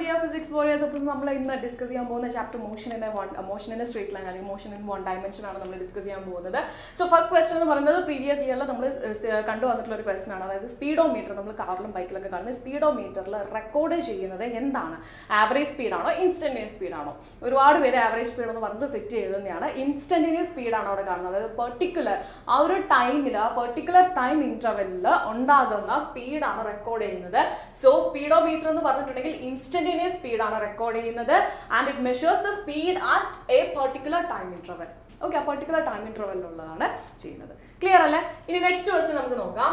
Dear physics warriors അപ്പോൾ നമ്മൾ ഇന്ന് ഡിസ്കസ് ചെയ്യാൻ പോകുന്ന ചാപ്റ്റർ മോഷനിൻ്റെ വൺ മോഷനിൻ്റെ സ്ട്രേറ്റ് ലൈൻ അല്ലെങ്കിൽ മോഷൻ ഇൻ വൺ ഡയമെൻഷൻ ആണ് നമ്മൾ ഡിസ്കസ് ചെയ്യാൻ പോകുന്നത് സോ ഫസ്റ്റ് ക്വസ്റ്റൻ എന്ന് പറയുന്നത് പ്രീവിയസ് ഇയറിൽ നമ്മൾ കണ്ടുവന്നിട്ടുള്ള ഒരു ക്വസ്റ്റൻ ആണ് അതായത് സ്പീഡോമീറ്റർ നമ്മൾ കാറിലും ബൈക്കിലൊക്കെ കാണുന്ന സ്പീഡോമീറ്ററിൽ റെക്കോർഡ് ചെയ്യുന്നത് എന്താണ് ആവറേജ് സ്പീഡാണോ ഇൻസ്റ്റന്റേനിയസ് സ്പീഡാണോ ഒരുപാട് പേര് ആവറേജ് സ്പീഡ് എന്ന് പറഞ്ഞത് തെറ്റ് എഴുതുന്നതാണ് ഇൻസ്റ്റന്റേനിയസ് സ്പീഡാണ് അവിടെ കാണുന്നത് അതായത് പെർട്ടിക്കുലർ ആ ഒരു ടൈമിൽ ആ പെർട്ടിക്കുലർ ടൈം ഇന്റർവെല്ലിൽ ഉണ്ടാകുന്ന സ്പീഡാണ് റെക്കോർഡ് ചെയ്യുന്നത് സോ സ്പീഡോമീറ്റർ എന്ന് പറഞ്ഞിട്ടുണ്ടെങ്കിൽ ഇൻസ്റ്റന്റേനിയസ് സ്പീഡാണ് റെക്കോർഡ് ചെയ്യുന്നത് and it measures the speed at a particular time interval okay ആ പെർട്ടിക്കുലർ ടൈം ഇന്റർവെല്ലുള്ളതാണ് ചെയ്യുന്നത് ക്ലിയർ അല്ലേ ഇനി നെക്സ്റ്റ് ക്വസ്റ്റ്യൻ നമുക്ക് നോക്കാം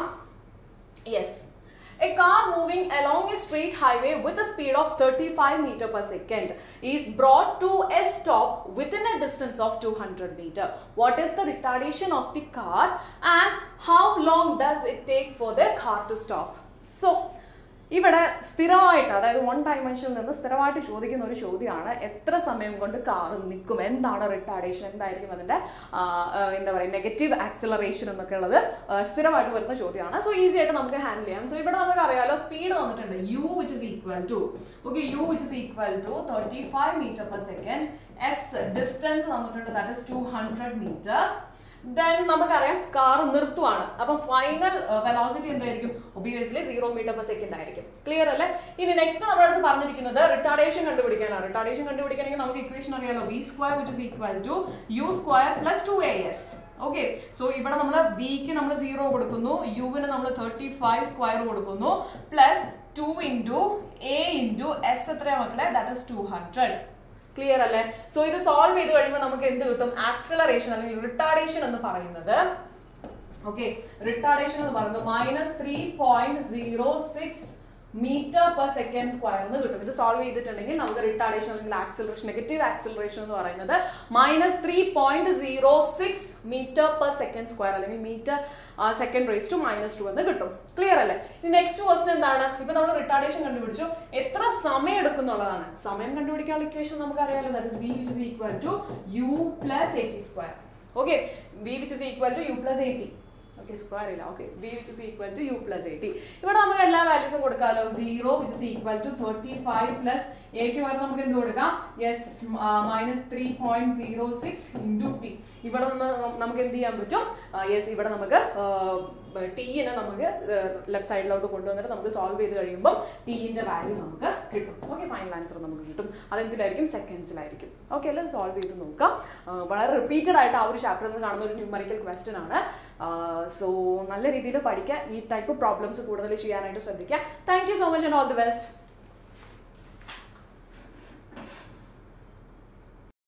yes A car moving along a straight highway with a speed of 35 meter per second is brought to a stop within a distance of 200 meter. What is the retardation of the car and how long does it take for the car to stop? So, ഇവിടെ സ്ഥിരമായിട്ട് അതായത് one ഡയമെൻഷനിൽ നിന്ന് സ്ഥിരമായിട്ട് ചോദിക്കുന്ന ഒരു ചോദ്യമാണ് എത്ര സമയം കൊണ്ട് കാർ നിൽക്കും എന്താണ് റിട്ടാർഡേഷൻ എന്തായിരിക്കും അതിൻ്റെ ആ, ആ, എന്താ പറയുക നെഗറ്റീവ് ആക്സിലറേഷൻ എന്നൊക്കെ ഉള്ളത് ആ, സ്ഥിരമായിട്ട് വരുന്ന ചോദ്യമാണ് സോ ഈസി ആയിട്ട് നമുക്ക് ഹാൻഡിൽ ചെയ്യാം സോ ഇവിടെ നമുക്ക് അറിയാലോ സ്പീഡ് തന്നിട്ടുണ്ട് u which is equal to okay u which is equal to thirty five meter per second s distance തന്നിട്ടുണ്ട് that is two hundred meters then നമുക്കറിയാം കാർ നിർത്തുവാണ് അപ്പം ഫൈനൽ വെലോസിറ്റി എന്തായിരിക്കും obviously zero meter per second ആയിരിക്കും clear അല്ലേ ഇനി next നമ്മുടെ അടുത്ത് പറഞ്ഞിരിക്കുന്നത് റിട്ടാർഡേഷൻ കണ്ടുപിടിക്കാനാണ് റിട്ടാർഡേഷൻ കണ്ടുപിടിക്കണമെങ്കിൽ നമുക്ക് ഇക്വേഷൻ അറിയാലോ v square which is equal to u square plus two a s okay so ഇവിടെ നമ്മൾ വിക്ക് നമ്മൾ സീറോ കൊടുക്കുന്നു യുവിന് നമ്മൾ തേർട്ടി ഫൈവ് സ്ക്വയർ കൊടുക്കുന്നു plus two into a into s എത്രയാ മക്കളെ that is two hundred clear അല്ലേ സോ ഇത് സോൾവ് ചെയ്ത് കഴിയുമ്പോൾ നമുക്ക് എന്ത് കിട്ടും ആക്സലറേഷൻ അല്ലെങ്കിൽ റിട്ടാർഡേഷൻ എന്ന് പറയുന്നത് ഓക്കെ റിട്ടാർഡേഷൻ എന്ന് പറയുന്നത് minus three point zero six meter per second square എന്ന് കിട്ടും ഇത് സോൾവ് ചെയ്തിട്ടുണ്ടെങ്കിൽ നമുക്ക് റിട്ടാർഡേഷൻ അല്ലെങ്കിൽ ആക്സിലറേഷൻ നെഗറ്റീവ് ആക്സിലറേഷൻ എന്ന് പറയുന്നത് minus three point zero six meter per second square അല്ലെങ്കിൽ meter second raise to minus two എന്ന് കിട്ടും ക്ലിയർ അല്ലേ ഇനി നെക്സ്റ്റ് ക്വസ്റ്റൻ എന്താണ് ഇപ്പൊ നമ്മൾ റിട്ടാർഡേഷൻ കണ്ടുപിടിച്ചു എത്ര സമയം എടുക്കും എന്നുള്ളതാണ് സമയം കണ്ടുപിടിക്കാനുള്ള ഇക്വേഷൻ നമുക്ക് അറിയാലോ that is v which is equal to u plus a t square okay v which is equal to u plus a t okay square ഇല്ല okay v which is equal to u plus a t ഇവിടെ നമുക്ക് എല്ലാ വാല്യൂസും കൊടുക്കാമല്ലോ zero which is equal to thirty five plus എക്ക് പകരം നമുക്ക് എന്ത് കൊടുക്കാം yes minus three point zero six into t ഇവിടെ നിന്ന് നമുക്ക് എന്ത് ചെയ്യാൻ പറ്റും യെസ് ഇവിടെ നമുക്ക് ടീനെ നമുക്ക് ലെഫ്റ്റ് സൈഡിലോട്ട് കൊണ്ടുവന്നിട്ട് നമുക്ക് സോൾവ് ചെയ്ത് കഴിയുമ്പോൾ ടീൻ്റെ വാല്യൂ നമുക്ക് കിട്ടും ഓക്കെ ഫൈനൽ ആൻസർ നമുക്ക് കിട്ടും അതെന്തിലായിരിക്കും സെക്കൻഡ്സിലായിരിക്കും ഓക്കെ അല്ലേ സോൾവ് ചെയ്ത് നോക്കാം ആ, വളരെ റിപ്പീറ്റഡ് ആയിട്ട് ആ ഒരു ചാപ്റ്ററിൽ നിന്ന് കാണുന്ന ഒരു ന്യൂമറിക്കൽ ക്വസ്റ്റൻ ആണ് സോ നല്ല രീതിയിൽ പഠിക്കുക ഈ ടൈപ്പ് പ്രോബ്ലംസ് കൂടുതൽ ചെയ്യാനായിട്ട് ശ്രദ്ധിക്കുക thank you so much and all the best